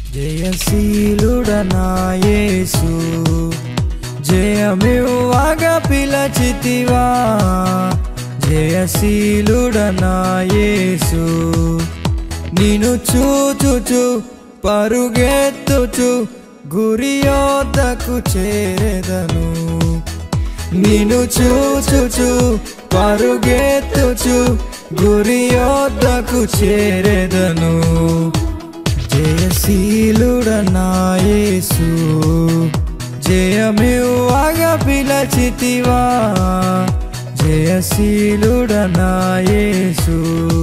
జయశీలుడనాయేసు జయమివ్వగా పిలచితివా జయశీలుడనాయేసు నిన్ను చూచుచు పరుగెత్తుచు గురియోద్దకు చేరెదను నిన్ను చూచుచు పరుగెత్తుచు గురియోద్దకు చేరెదను జయశీలుడనాయేసు జయమివ్వగా పిలచితివా జయశీలుడనాయేసు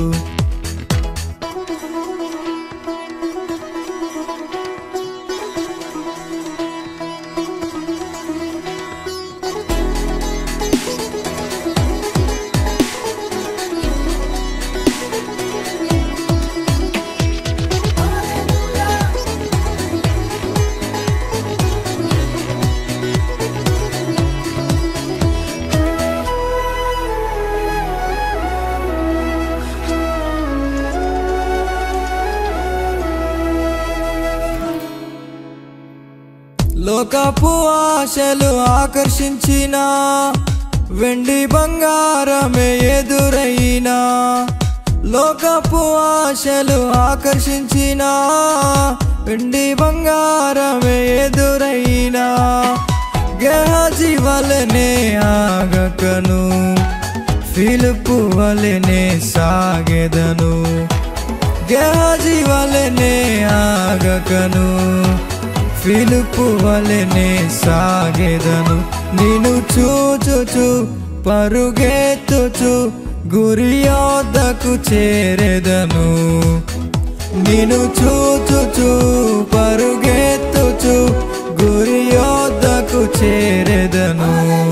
లోకపు ఆశలు ఆకర్షించిన వెండి బంగారమే ఎదురైనా లోకపు ఆశలు ఆకర్షించిన వెండి బంగారమే ఎదురైనా గహజీ వలనే ఆగకను ఫిలుపు వలనే సాగెదను గహజీ వలనే ఆగకను ఫిలుపు వలెనే సాగెదను నిన్ను చూచుచు పరుగెత్తుచు గురియోద్దకు చేరెదను నిన్ను చూచుచు పరుగెత్తుచు గురియోద్దకు చేరెదను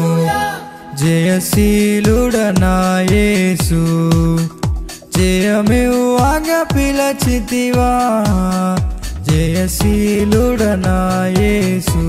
జయశీలుడనాయేసు జయమివ్వగా పిలచితివా జయశీలుడనాయేసు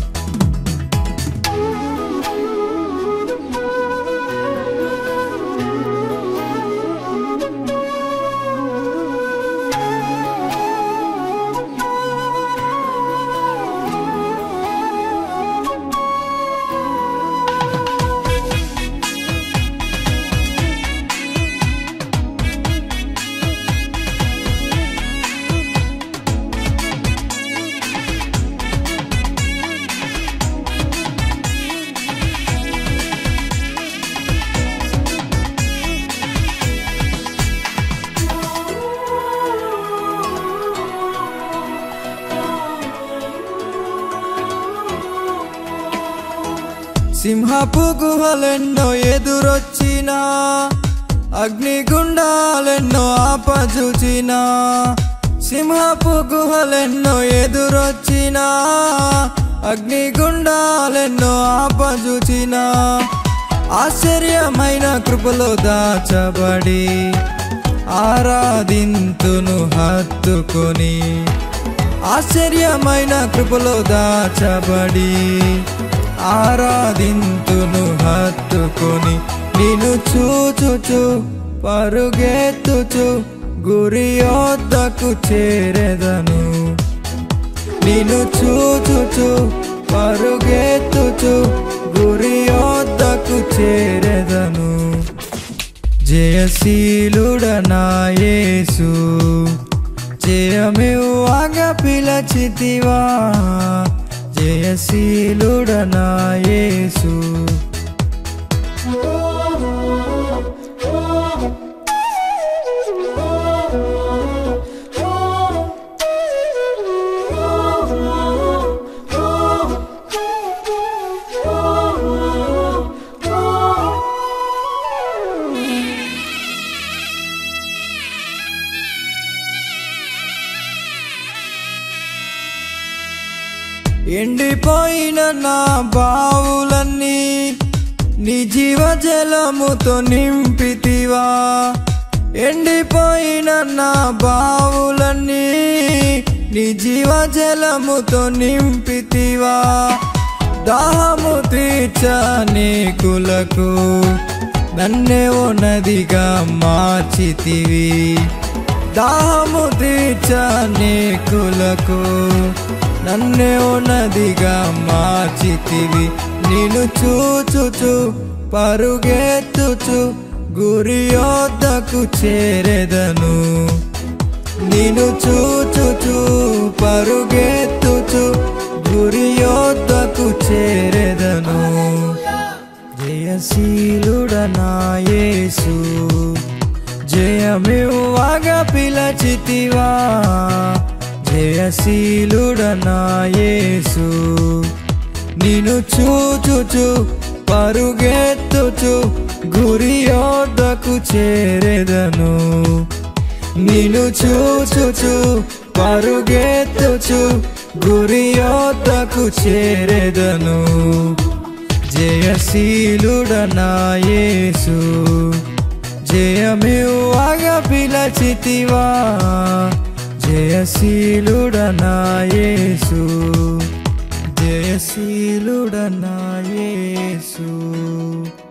సింహపు గుహలెన్నో ఎదురొచ్చినా అగ్నిగుండాలెన్నో ఆపజూచినా సింహపు గుహలెన్నో ఎదురొచ్చినా అగ్నిగుండాలెన్నో ఆపజూచినా ఆశ్చర్యమైన కృపలో దాచబడి ఆరాధింతును హత్తుకొని ఆశ్చర్యమైన కృపలో దాచబడి ఆరాధింతును హత్తుకొని నిన్ను చూచుచు పరుగెత్తుచు గురియోద్దకు చేరెదను నిన్ను చూచుచు పరుగెత్తుచు గురియోద్దకు చేరెదను జయశీలుడనాయేసు జయమివ్వగా పిలచితివా జయశీలుడనాయేసు ఎండిపోయిన నా బావులన్నీ నీ జీవ జలముతో నింపితివా ఎండిపోయిన నా బావులన్నీ నీ జీవ జలముతో నింపితివా దాహము తీర్చనీకులకు నన్నే ఓ నదిగా మార్చితివి దాహము తీర్చనేకులకు నన్నే ఓ నదిగా మార్చితివి నేను చూచుచు పరుగెత్తుచు గురి యొద్దకు చేరెదను నేను చూచుచు పరుగెత్తుచు గురి యొద్దకు చేరెదను జయశీలుడనాయేసు జయమివ్వగా పిలచితివా జయశీలుడనాయేసు నిన్ను చూచుచు పరుగెత్తుచు గురి యొద్దకు చేరెదను నిన్ను చూచుచు పరుగెత్తుచు గురి యొద్దకు చేరెదను జయశీలుడనాయేసు జయమివ్వగా పిలచితివా జయశీలుడనాయేసు జయశీలుడనాయేసు